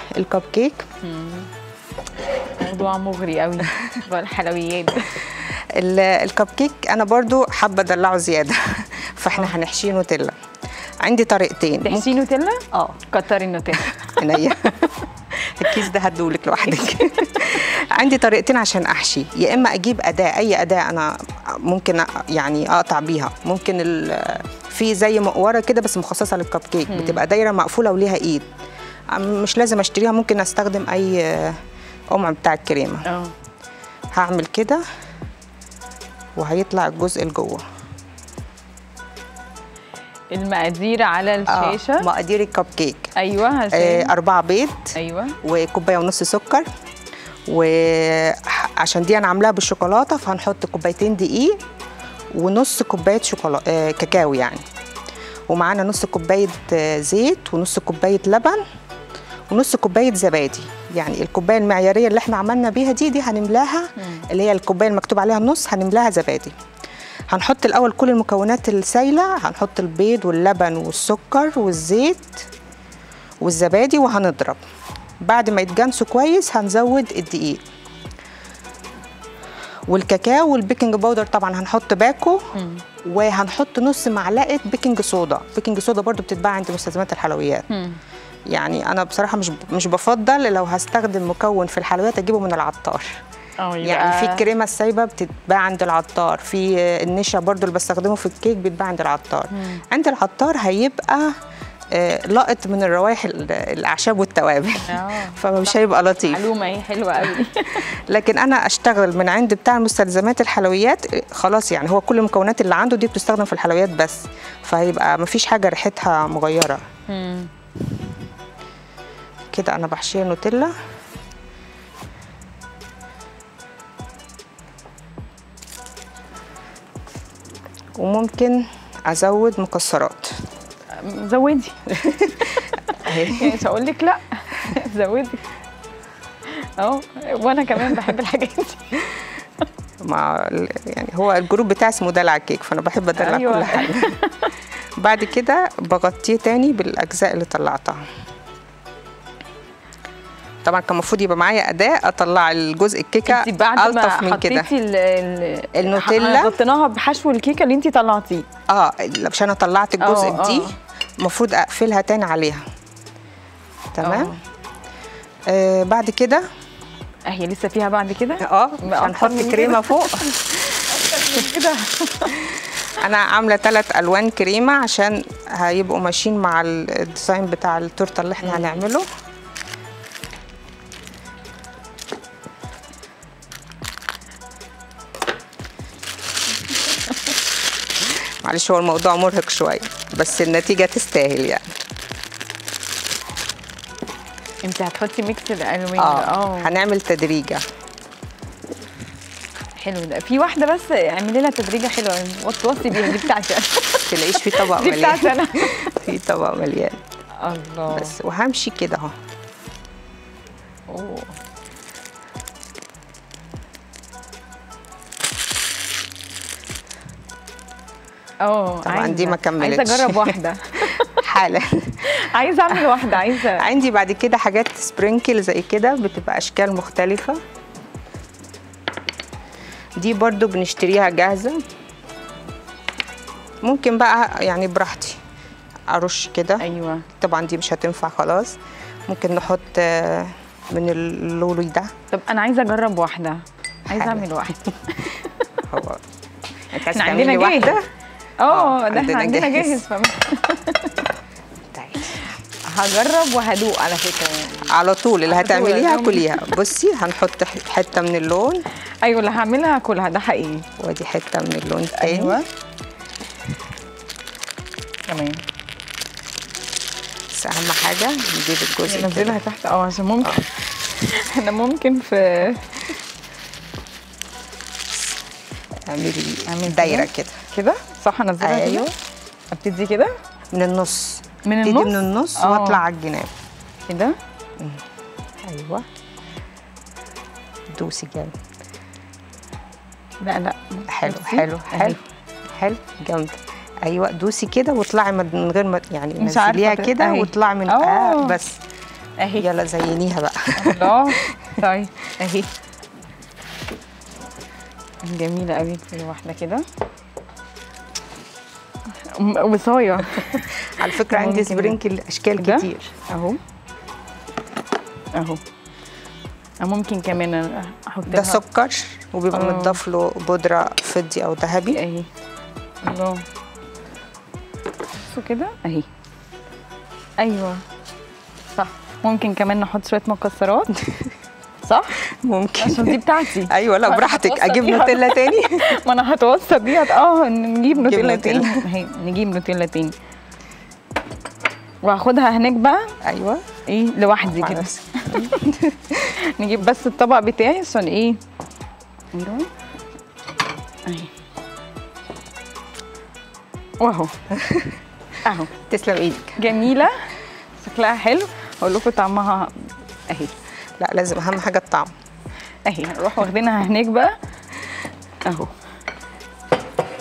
الكب كيك موضوع مغري قوي الحلويات ال- الكب كيك انا برضو حابه ادلعه زياده فاحنا هنحشيه نوتيلا عندي طريقتين تحشي نوتيلا اه كتري النوتيلا عينيا الكيس ده هدولك لوحدك عندي طريقتين عشان احشي يا اما اجيب اداه اي اداه انا ممكن أ- يعني اقطع بيها ممكن ال- في زي مقوره كده بس مخصصه للكب كيك بتبقى دايره مقفوله وليها ايد أم- مش لازم اشتريها ممكن استخدم اي آه، قمع بتاع الكريمه اه هعمل كده وهيطلع الجزء لجوه المقادير على آه، الشاشه مقادير الكب كيك ايوه آه، عشان أربعة بيض ايوه وكوبايه ونص سكر وعشان دي انا عاملاها بالشوكولاته فهنحط كوبايتين دقيق ونص كوبايه شوكولاته آه كاكاو يعني ومعانا نص كوبايه آه زيت ونص كوبايه لبن ونص كوبايه زبادي يعني الكوبايه المعياريه اللي احنا عملنا بيها دي دي هنملاها اللي هي الكوبايه المكتوب عليها النص هنملاها زبادي هنحط الاول كل المكونات السايله هنحط البيض واللبن والسكر والزيت والزبادي وهنضرب بعد ما يتجانسوا كويس هنزود الدقيق والكاكاو والبيكنج باودر طبعا هنحط باكو وهنحط نص معلقه بيكنج صودا بيكنج صودا برضو بتتباع عند مستلزمات الحلويات مم. يعني انا بصراحه مش مش بفضل لو هستخدم مكون في الحلويات اجيبه من العطار اه يعني في يبقى- الكريمه السايبه بتتباع عند العطار في النشا برضو اللي بستخدمه في الكيك بيتباع عند العطار عند العطار هيبقى آه، لقط من الروائح ال- الاعشاب والتوابل اه فمش هيبقى لطيف معلومه ايه حلوه قوي لكن انا اشتغل من عند بتاع مستلزمات الحلويات آه، خلاص يعني هو كل المكونات اللي عنده دي بتستخدم في الحلويات بس فهيبقى مفيش حاجه ريحتها مغيره مم. كده انا بحشيها نوتيلا وممكن ازود مكسرات زودي يعني مش هقول لك لا زودي اه وانا كمان بحب الحاجات دي مع ال- يعني هو الجروب بتاعي اسمه دلع كيك فانا بحب ادلع أيوة. كل حاجه بعد كده بغطيه تاني بالاجزاء اللي طلعتها طبعا كان المفروض يبقى معايا اداه اطلع الجزء الكيكه انت بعد ما الطف من كده حطيتي ال- ال- النوتيلا. غطيناها بحشو الكيكه اللي انت طلعتيه اه عشان انا طلعت الجزء اه، دي اه. المفروض اقفلها تاني عليها تمام اه. آه بعد كده هي لسه فيها بعد كده اه أكتر هنحط من كريمه كده؟ فوق كده انا عامله ثلاث الوان كريمه عشان هيبقوا ماشيين مع ال- الديزاين بتاع التورته اللي احنا هنعمله معلش هو الموضوع مرهق شويه بس النتيجه تستاهل يعني انت هتحطي ميكس الالوان اه اه هنعمل تدريجه حلو ده في واحده بس اعملي لها تدريجه حلوه وصوصي بيها دي بتاعتي انا تلاقيش في طبق دي بتاعتي مليان انا في طبق مليان الله بس وهمشي كده اهو أوه. اه طبعاً دي ما عايزة- كملتش. عايزه اجرب واحده حالا عايزه اعمل واحده عايزه عندي بعد كده حاجات سبرينكل زي كده بتبقى اشكال مختلفه دي برضو بنشتريها جاهزه ممكن بقى يعني براحتي ارش كده ايوه طبعا دي مش هتنفع خلاص ممكن نحط آه، من اللولي ده طب انا عايزه اجرب واحده عايزه حلو. اعمل واحده هو انت عايزة احنا تعملي عندنا واحده جاهز اه آه، ده احنا عندنا عندنا جاهز. جاهز فم... تعالي. هجرب وهدوق على فكره يعني على طول اللي على طول، هتعمليها أنا- كليها بصي هنحط ح- حته من اللون ايوه اللي هعملها كلها ده حقيقي وادي حته من اللون تاني ايوه تمام بس اهم حاجه نجيب الجزء ننزلها كده. تحت اه عشان ممكن احنا ممكن في اعملي أعمل دايره كده؟ كده كده صح انزلها كده ايوه ابتدي كده من النص من ابتدي النص من النص آه. واطلع على الجناب كده ايوه دوسي جامد لا لا حلو بصي. حلو أهي. حلو حلو جامد ايوه دوسي كده واطلعي من من غير ما يعني مش عارفة نزليها ت- كده أهي. واطلعي من آه. آه بس اهي يلا زينيها بقى الله طيب اهي جميلة قوي كل واحدة كده م- وصاية على فكره عندي ممكن. سبرينكل اشكال ده؟ كتير اهو اهو أو ممكن كمان احط ده لها- سكر وبيبقى آه. متضاف له بودره فضي او ذهبي اهي الله شوفوا كده اهي ايوه صح ممكن كمان نحط شويه مكسرات صح ممكن عشان دي بتاعتي ايوه لا أنا براحتك هتوصل اجيب بيها. نوتيلا تاني ما انا هتوصل بيها اه نجيب نوتيلا نوتيلا. تاني اهي نجيب نوتيلا تاني وهاخدها هناك بقى ايوه ايه لوحدي مع كده نفسك. نجيب بس الطبق بتاعي عشان ايه ايوه اهي واهو اهو تسلم ايدك جميله شكلها حلو اقول لكم طعمها اهي لا لازم اهم حاجه الطعم اهي نروح واخدينها هناك بقى اهو